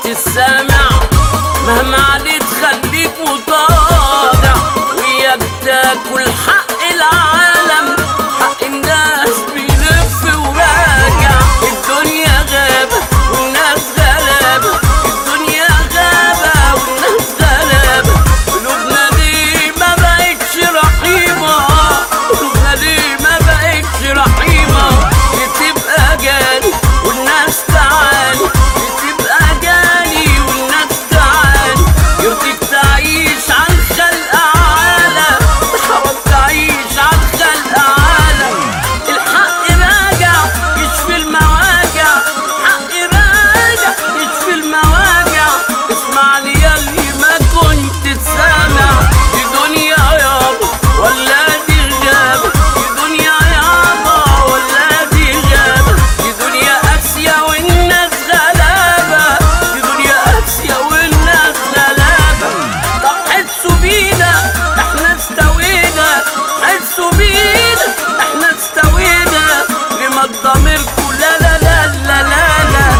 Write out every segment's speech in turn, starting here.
السامع مهما عليت خليك متواضع وياك تاكل حق العالم حق الناس بيلف وراجع الدنيا غابة والناس غلابة الدنيا غابة والناس غلابة قلوبنا ليه ما بقتش رحيمة قلوبنا ليه ما بقتش رحيمة بتبقى جاني والناس تعاني بتبقى جاني والناس تعاني يرضيك تعيش عن خلق عالم حرام تعيش عن خلق عالم الحق راجع يشفي المواجع الحق راجع يشفي المواجع اسمعني ياللي ما كنت تسامع دي دنيا يابا ولا دي غابة دي دنيا يابا ولا دي غابة دي دنيا قاسية والناس غلابة دي دنيا قاسية والناس غلابة طب حسوا بينا احنا استوينا حسوا بينا احنا استوينا لما تضمركوا لا لا لا لا لا لا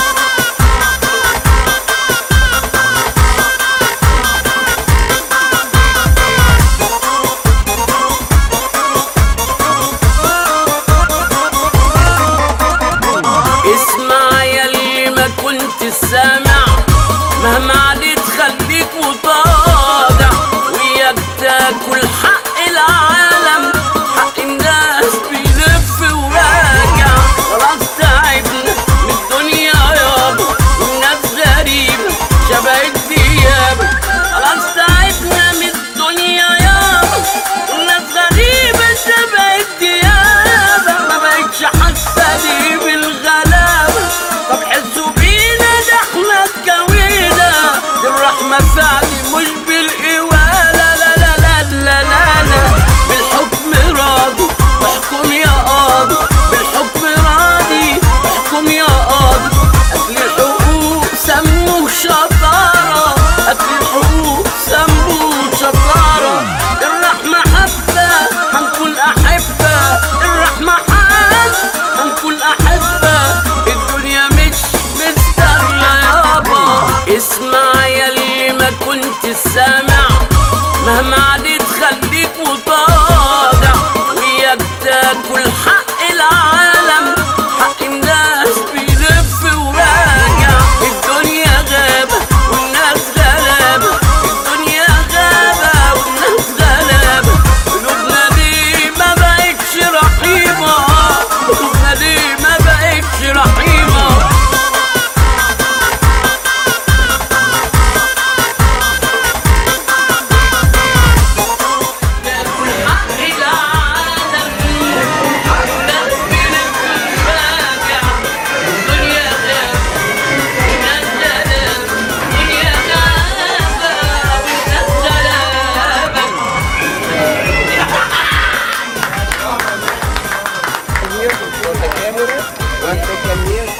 اسمع يا اللي ما كنت سامع مهما عليت خليك متواضع وياك تاكل حق العالم حق الناس بيلف وراجع خلاص تعبنا من الدنيا يابا والناس غريبة شبه الديابة خلاص تعبنا من الدنيا يابا والناس غريبة شبه الديابة ما بقتش حاسة ليه بالغلابة طب حسوا بينا ده احنا اتكوينا دي الرحمة فعلي مش بالقوة لا لا لا لا لا لا لا بالحكم راضي احكم يا قاضي بالحكم راضي احكم يا قاضي أكل الحقوق سموه شطارة أكل الحقوق سموه شطارة الرحمة حبة هنكون أحبة الرحمة حبة هنكون أحبة الدنيا مش مستاهلة يابا اسمع يا اللي ما كنت سامع مهما عليت خليك متواضع وياك تاكل حق العالم حق الناس بيلف وراجع الدنيا غابة والناس غلابة الدنيا غابة والناس غلابة قلوبنا ليه ما بقتش رحيمة قلوبنا ليه ما بقتش رحيمة تاكل حق العالم الناس بيلف وراجع الدنيا غابة والناس غلابة الدنيا غابة والناس غلابة One second here.